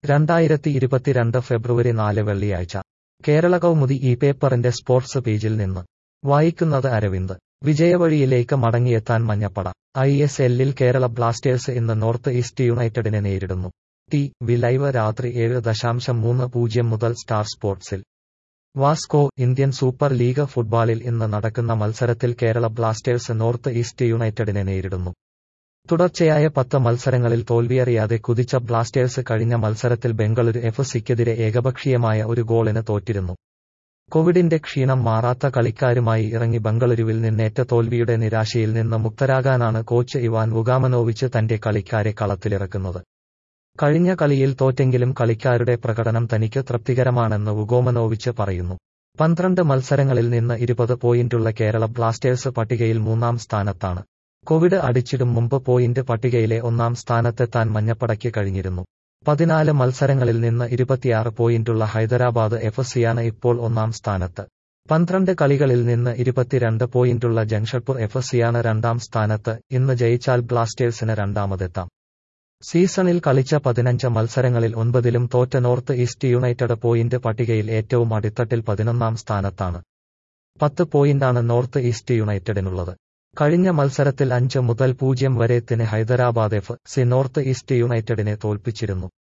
രണ്ടായിരത്തി ഇരുപത്തിരണ്ട് ഫെബ്രുവരി നാല് വെള്ളിയാഴ്ച കേരള കൗമുദി ഈ പേപ്പറിന്റെ സ്പോർട്സ് പേജിൽ നിന്ന് വായിക്കുന്നത് അരവിന്ദ് വിജയവഴിയിലേക്ക് മടങ്ങിയെത്താൻ മഞ്ഞപ്പട ഐ എസ് എല്ലിൽ കേരള ബ്ലാസ്റ്റേഴ്സ് ഇന്ന് നോർത്ത് ഈസ്റ്റ് യുണൈറ്റഡിനെ നേരിടുന്നു ടി വി ലൈവ് രാത്രി ഏഴ് ദശാംശം മൂന്ന് പൂജ്യം മുതൽ സ്റ്റാർ സ്പോർട്സിൽ വാസ്കോ ഇന്ത്യൻ സൂപ്പർ ലീഗ് ഫുട്ബോളിൽ ഇന്ന് നടക്കുന്ന മത്സരത്തിൽ കേരള ബ്ലാസ്റ്റേഴ്സ് നോർത്ത് ഈസ്റ്റ് യുണൈറ്റഡിനെ നേരിടുന്നു തുടർച്ചയായ പത്ത് മത്സരങ്ങളിൽ തോൽവിയറിയാതെ കുതിച്ച ബ്ലാസ്റ്റേഴ്സ് കഴിഞ്ഞ മത്സരത്തിൽ ബംഗളൂരു എഫ് സിക്കെതിരെ ഏകപക്ഷീയമായ ഒരു ഗോളിന് തോറ്റിരുന്നു കോവിഡിന്റെ ക്ഷീണം മാറാത്ത കളിക്കാരുമായി ഇറങ്ങി ബംഗളൂരുവിൽ നിന്നേറ്റ തോൽവിയുടെ നിരാശയിൽ നിന്ന് മുക്തരാകാനാണ് കോച്ച് ഇവാൻ വുഗാമനോവിച്ച് തന്റെ കളിക്കാരെ കളത്തിലിറക്കുന്നത് കഴിഞ്ഞ കളിയിൽ തോറ്റെങ്കിലും കളിക്കാരുടെ പ്രകടനം തനിക്ക് തൃപ്തികരമാണെന്ന് വുഗോമനോവിച്ച് പറയുന്നു പന്ത്രണ്ട് മത്സരങ്ങളിൽ നിന്ന് ഇരുപത് പോയിന്റുള്ള കേരള ബ്ലാസ്റ്റേഴ്സ് പട്ടികയിൽ മൂന്നാം സ്ഥാനത്താണ് കോവിഡ് അടിച്ചിടും മുമ്പ് പോയിന്റ് പട്ടികയിലെ ഒന്നാം സ്ഥാനത്തെത്താൻ മഞ്ഞപ്പടയ്ക്ക് കഴിഞ്ഞിരുന്നു പതിനാല് മത്സരങ്ങളിൽ നിന്ന് ഇരുപത്തിയാറ് പോയിന്റുള്ള ഹൈദരാബാദ് എഫ് സിയാണ് ഇപ്പോൾ ഒന്നാം സ്ഥാനത്ത് പന്ത്രണ്ട് കളികളിൽ നിന്ന് ഇരുപത്തിരണ്ട് പോയിന്റുള്ള ജംഷഡ്പൂർ എഫ് സിയാണ് രണ്ടാം സ്ഥാനത്ത് ഇന്ന് ജയിച്ചാൽ ബ്ലാസ്റ്റേഴ്സിന് രണ്ടാമതെത്താം സീസണിൽ കളിച്ച പതിനഞ്ച് മത്സരങ്ങളിൽ ഒൻപതിലും തോറ്റ നോർത്ത് ഈസ്റ്റ് യുണൈറ്റഡ് പോയിന്റ് പട്ടികയിൽ ഏറ്റവും അടിത്തട്ടിൽ പതിനൊന്നാം സ്ഥാനത്താണ് പത്ത് പോയിന്റാണ് നോർത്ത് ഈസ്റ്റ് യുണൈറ്റഡിനുള്ളത് കഴിഞ്ഞ മത്സരത്തിൽ അഞ്ച് മുതൽ പൂജ്യം വരെ ത്തിന് Hyderabad F C North East യുണൈറ്റഡിനെ തോൽപ്പിച്ചിരുന്നു